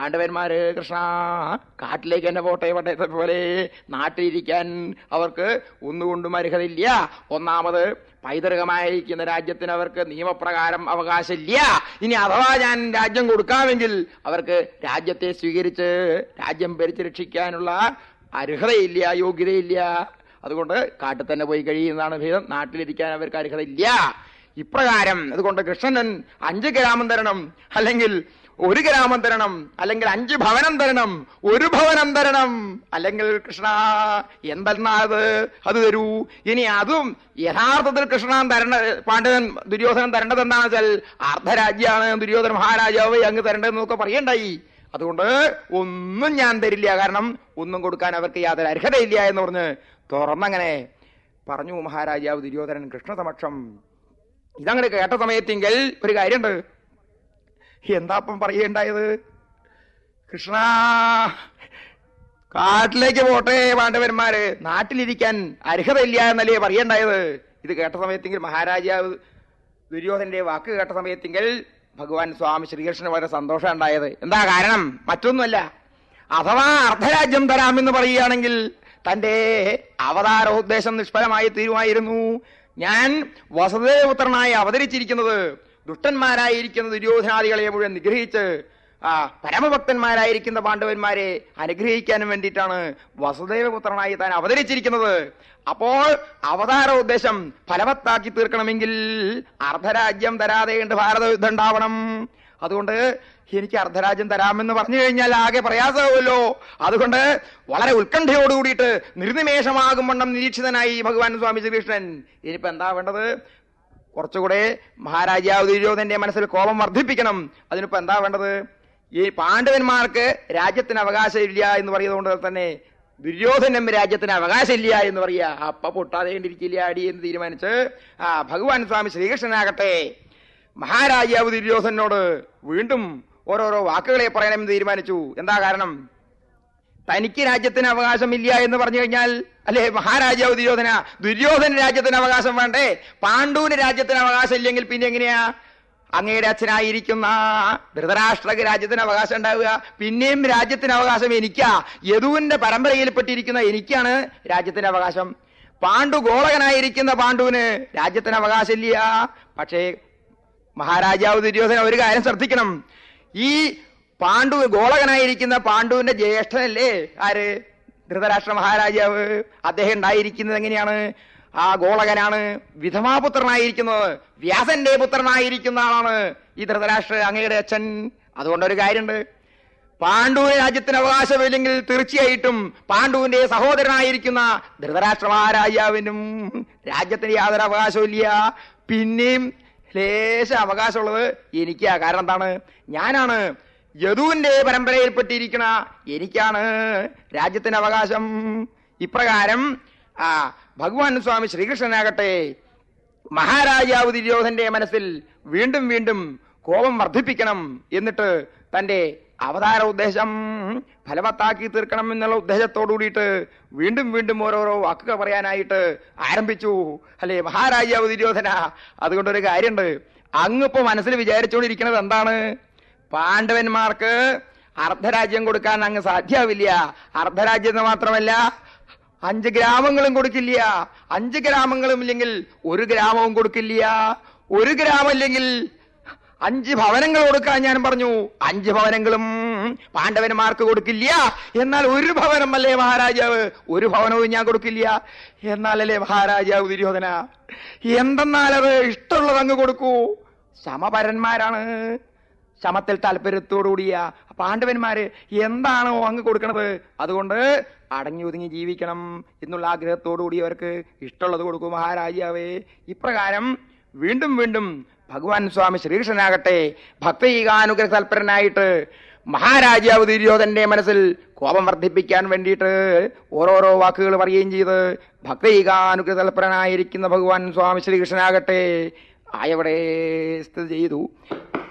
ആണ്ടവന്മാര് കൃഷ്ണ കാട്ടിലേക്ക് എന്നെ പോട്ടെ പട്ടയത്തെ പോലെ നാട്ടിലിരിക്കാൻ അവർക്ക് ഒന്നുകൊണ്ടും അർഹതയില്ല ഒന്നാമത് പൈതൃകമായിരിക്കുന്ന രാജ്യത്തിന് അവർക്ക് നിയമപ്രകാരം അവകാശമില്ല ഇനി അഥവാ ഞാൻ രാജ്യം കൊടുക്കാമെങ്കിൽ അവർക്ക് രാജ്യത്തെ സ്വീകരിച്ച് രാജ്യം ഭരിച്ച് രക്ഷിക്കാനുള്ള അർഹതയില്ല യോഗ്യതയില്ല അതുകൊണ്ട് കാട്ടിൽ തന്നെ പോയി കഴിയുന്നതാണ് ഭേദം നാട്ടിലിരിക്കാൻ അവർക്ക് അർഹതയില്ല ഇപ്രകാരം അതുകൊണ്ട് കൃഷ്ണൻ അഞ്ച് ഗ്രാമം തരണം അല്ലെങ്കിൽ ഒരു ഗ്രാമം തരണം അല്ലെങ്കിൽ അഞ്ച് ഭവനം തരണം ഒരു ഭവനം തരണം അല്ലെങ്കിൽ കൃഷ്ണ എന്തെന്നാ അത് അത് തരൂ ഇനി അതും യഥാർത്ഥത്തിൽ കൃഷ്ണൻ തരേണ്ട പാണ്ഡവൻ ദുര്യോധനൻ തരേണ്ടത് എന്താണെന്ന് വെച്ചാൽ അർദ്ധരാജ്യമാണ് ദുര്യോധന മഹാരാജാവ് അങ്ങ് തരേണ്ടതെന്നൊക്കെ പറയണ്ടായി അതുകൊണ്ട് ഒന്നും ഞാൻ തരില്ല കാരണം ഒന്നും കൊടുക്കാൻ അവർക്ക് യാതൊരു അർഹതയില്ല എന്ന് പറഞ്ഞ് തുറന്നങ്ങനെ പറഞ്ഞു മഹാരാജാവ് ദുര്യോധനൻ കൃഷ്ണസമക്ഷം ഇതങ്ങനെ കേട്ട സമയത്തെങ്കിൽ ഒരു കാര്യമുണ്ട് എന്താപ്പം പറയേണ്ടായത് കൃഷ്ണ കാട്ടിലേക്ക് പോട്ടെ പാണ്ഡവന്മാര് നാട്ടിലിരിക്കാൻ അർഹതയില്ല എന്നല്ലേ പറയേണ്ടായത് ഇത് കേട്ട സമയത്തെങ്കിൽ മഹാരാജാവ് ദുര്യോധനന്റെ വാക്ക് കേട്ട സമയത്തെങ്കിൽ ഭഗവാൻ സ്വാമി ശ്രീകൃഷ്ണന് വളരെ സന്തോഷം ഉണ്ടായത് എന്താ കാരണം മറ്റൊന്നുമല്ല അഥവാ അർദ്ധരാജ്യം തരാമെന്ന് പറയുകയാണെങ്കിൽ തന്റെ അവതാരോദ്ദേശം നിഷ്ഫലമായി തീരുമായിരുന്നു ഞാൻ വസുദേവപുത്രനായി അവതരിച്ചിരിക്കുന്നത് ദുഷ്ടന്മാരായിരിക്കുന്ന ദുര്യോധനാദികളെ മുഴുവൻ നിഗ്രഹിച്ച് ആ പരമഭക്തന്മാരായിരിക്കുന്ന പാണ്ഡവന്മാരെ അനുഗ്രഹിക്കാനും വേണ്ടിയിട്ടാണ് വസുദേവപുത്രനായി താൻ അവതരിച്ചിരിക്കുന്നത് അപ്പോൾ അവതാര ഉദ്ദേശം ഫലവത്താക്കി തീർക്കണമെങ്കിൽ അർദ്ധരാജ്യം തരാതെ ഉണ്ട് ഭാരത യുദ്ധം ഉണ്ടാവണം അതുകൊണ്ട് എനിക്ക് അർദ്ധരാജ്യം തരാമെന്ന് പറഞ്ഞു കഴിഞ്ഞാൽ ആകെ പ്രയാസമാവുമല്ലോ അതുകൊണ്ട് വളരെ ഉത്കണ്ഠയോട് കൂടിയിട്ട് നിർനിമേഷമാകും വണ്ണം നിരീക്ഷിതനായി ഭഗവാൻ സ്വാമി ശ്രീകൃഷ്ണൻ ഇനിയിപ്പോ എന്താ വേണ്ടത് കുറച്ചുകൂടെ മഹാരാജാവ് ദുര്യോധന്റെ മനസ്സിൽ കോപം വർദ്ധിപ്പിക്കണം അതിനിപ്പോ എന്താ വേണ്ടത് ഈ പാണ്ഡവന്മാർക്ക് രാജ്യത്തിന് അവകാശമില്ല എന്ന് പറയുന്നതുകൊണ്ട് തന്നെ ദുര്യോധനം രാജ്യത്തിന് അവകാശമില്ല എന്ന് പറയാ അപ്പ പൊട്ടാതെ കണ്ടിരിക്കില്ല അടി എന്ന് തീരുമാനിച്ച് ആ ഭഗവാൻ സ്വാമി ശ്രീകൃഷ്ണനാകട്ടെ മഹാരാജാവ് ദുര്യോധനോട് വീണ്ടും ഓരോരോ വാക്കുകളെ പറയണമെന്ന് തീരുമാനിച്ചു എന്താ കാരണം തനിക്ക് രാജ്യത്തിന് അവകാശമില്ല എന്ന് പറഞ്ഞു കഴിഞ്ഞാൽ അല്ലെ മഹാരാജാവ് ദുര്യോധന ദുര്യോധന രാജ്യത്തിന് അവകാശം വേണ്ടേ പാണ്ഡുവിന് രാജ്യത്തിന് അവകാശം ഇല്ലെങ്കിൽ പിന്നെ എങ്ങനെയാ അങ്ങയുടെ അച്ഛനായിരിക്കുന്ന ധൃതരാഷ്ട്രക്ക് രാജ്യത്തിന് അവകാശം ഉണ്ടാവുക പിന്നെയും രാജ്യത്തിന് അവകാശം എനിക്കാ യദുവിന്റെ പരമ്പരയിൽപ്പെട്ടിരിക്കുന്ന എനിക്കാണ് രാജ്യത്തിന് അവകാശം പാണ്ഡു ഗോളകനായിരിക്കുന്ന പാണ്ഡുവിന് രാജ്യത്തിന് അവകാശമില്ല പക്ഷേ മഹാരാജാവ് ദുര്യോധന ഒരു കാര്യം ശ്രദ്ധിക്കണം ഈ പാണ്ഡു ഗോളകനായിരിക്കുന്ന പാണ്ഡുവിന്റെ ജ്യേഷ്ഠനല്ലേ ആര് ധൃതരാഷ്ട്ര മഹാരാജാവ് അദ്ദേഹം ഉണ്ടായിരിക്കുന്നത് എങ്ങനെയാണ് ആ ഗോളകനാണ് വിധമാപുത്രനായിരിക്കുന്നത് വ്യാസന്റെ പുത്രനായിരിക്കുന്ന ആളാണ് ഈ ധൃതരാഷ്ട്ര അങ്ങയുടെ അച്ഛൻ അതുകൊണ്ടൊരു കാര്യമുണ്ട് പാണ്ഡുവിന് രാജ്യത്തിന് അവകാശമില്ലെങ്കിൽ തീർച്ചയായിട്ടും പാണ്ഡുവിന്റെ സഹോദരനായിരിക്കുന്ന ധൃതരാഷ്ട്ര മഹാരാജാവിനും രാജ്യത്തിന് യാതൊരു അവകാശമില്ല പിന്നെയും ലേശ അവകാശമുള്ളത് എനിക്കാ കാരണം എന്താണ് ഞാനാണ് യദുവിന്റെ പരമ്പരയിൽപ്പെട്ടിരിക്കണ എനിക്കാണ് രാജ്യത്തിന് അവകാശം ഇപ്രകാരം ആ ഭഗവാൻ സ്വാമി ശ്രീകൃഷ്ണനാകട്ടെ മഹാരാജാവ് ദുര്യോധന്റെ മനസ്സിൽ വീണ്ടും വീണ്ടും കോപം വർദ്ധിപ്പിക്കണം എന്നിട്ട് തന്റെ അവതാര ഉദ്ദേശം ഫലവത്താക്കി തീർക്കണം എന്നുള്ള ഉദ്ദേശത്തോടു കൂടിയിട്ട് വീണ്ടും വീണ്ടും ഓരോരോ വാക്കുകൾ പറയാനായിട്ട് ആരംഭിച്ചു അല്ലെ മഹാരാജാവ് ദുര്യോധന അതുകൊണ്ടൊരു കാര്യമുണ്ട് അങ്ങിപ്പോ മനസ്സിൽ വിചാരിച്ചുകൊണ്ടിരിക്കുന്നത് എന്താണ് പാണ്ഡവന്മാർക്ക് അർദ്ധരാജ്യം കൊടുക്കാൻ അങ്ങ് സാധ്യാവില്ല അർദ്ധരാജ്യം എന്ന് മാത്രമല്ല അഞ്ച് ഗ്രാമങ്ങളും കൊടുക്കില്ല അഞ്ച് ഗ്രാമങ്ങളും ഇല്ലെങ്കിൽ ഒരു ഗ്രാമവും കൊടുക്കില്ല ഒരു ഗ്രാമം ഇല്ലെങ്കിൽ അഞ്ച് ഭവനങ്ങൾ കൊടുക്കാൻ ഞാൻ പറഞ്ഞു അഞ്ച് ഭവനങ്ങളും പാണ്ഡവന്മാർക്ക് കൊടുക്കില്ല എന്നാൽ ഒരു ഭവനം അല്ലേ മഹാരാജാവ് ഒരു ഭവനവും ഞാൻ കൊടുക്കില്ല എന്നാലല്ലേ മഹാരാജാവ് ദുര്യോധന എന്തെന്നാൽ അത് ഇഷ്ടമുള്ളത് അങ്ങ് കൊടുക്കൂ സമപരന്മാരാണ് ശമത്തിൽ താല്പര്യത്തോടുകൂടിയ പാണ്ഡവന്മാര് എന്താണോ അങ്ങ് കൊടുക്കണത് അതുകൊണ്ട് അടങ്ങി ഒതുങ്ങി ജീവിക്കണം എന്നുള്ള ആഗ്രഹത്തോടുകൂടി അവർക്ക് ഇഷ്ടമുള്ളത് കൊടുക്കൂ മഹാരാജാവേ ഇപ്രകാരം വീണ്ടും വീണ്ടും ഭഗവാൻ സ്വാമി ശ്രീകൃഷ്ണനാകട്ടെ ഭക്തീകാനുഗ്രഹ തൽപരനായിട്ട് മഹാരാജാവ് ദുര്യോധന്റെ മനസ്സിൽ കോപം വർദ്ധിപ്പിക്കാൻ വേണ്ടിയിട്ട് ഓരോരോ വാക്കുകൾ പറയുകയും ചെയ്ത് ഭക്തീകാനുഗ്രഹ തൽപരനായിരിക്കുന്ന ഭഗവാൻ സ്വാമി ശ്രീകൃഷ്ണനാകട്ടെ ആയവിടെ സ്ഥിതി ചെയ്തു